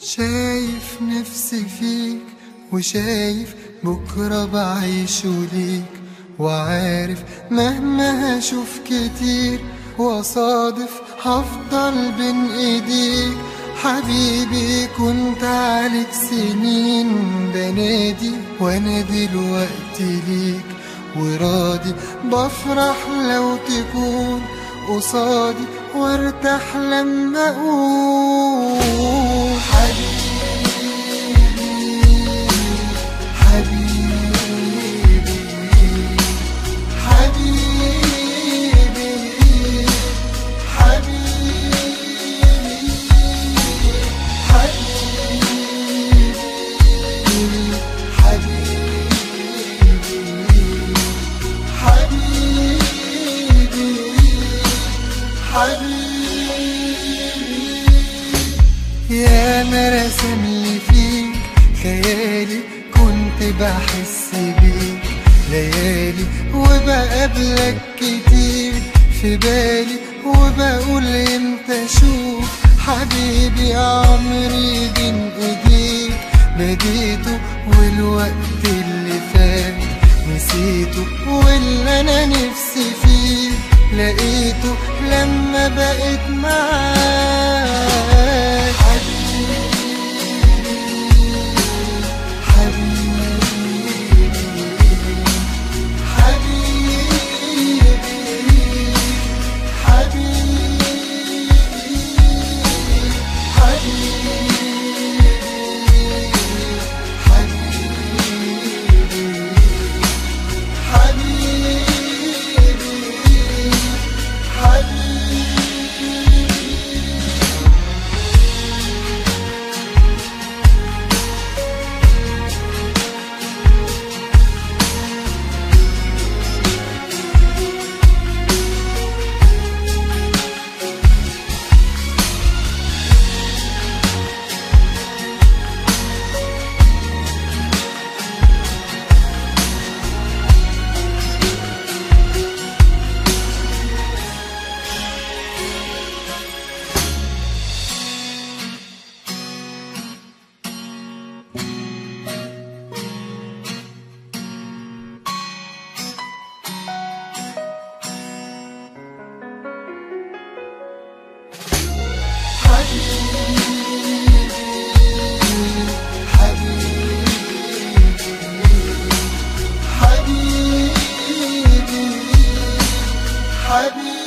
شايف نفسي فيك وشايف بكرة بعيشه ليك وعارف مهما هشوف كتير وصادف هفضل بين ايديك حبيبي كنت عليك سنين بنادي وانا دلوقتي ليك وراضي بفرح لو تكون قصادي وارتاح لما اقول حبيبي حبيبي حبيبي حبيبي حبيبي حبيبي حبيبي يا ما رسم لي فيك خيالي كنت بحس بيك ليالي وبقابلك كتير في بالي وبقول امتى اشوف حبيبي عمري بين ايديك بديته والوقت اللي فات نسيته واللي انا نفسي فيه لقيته لما بقيت معاك حبيبي حبيبي حبيبي حبيبي حبيبي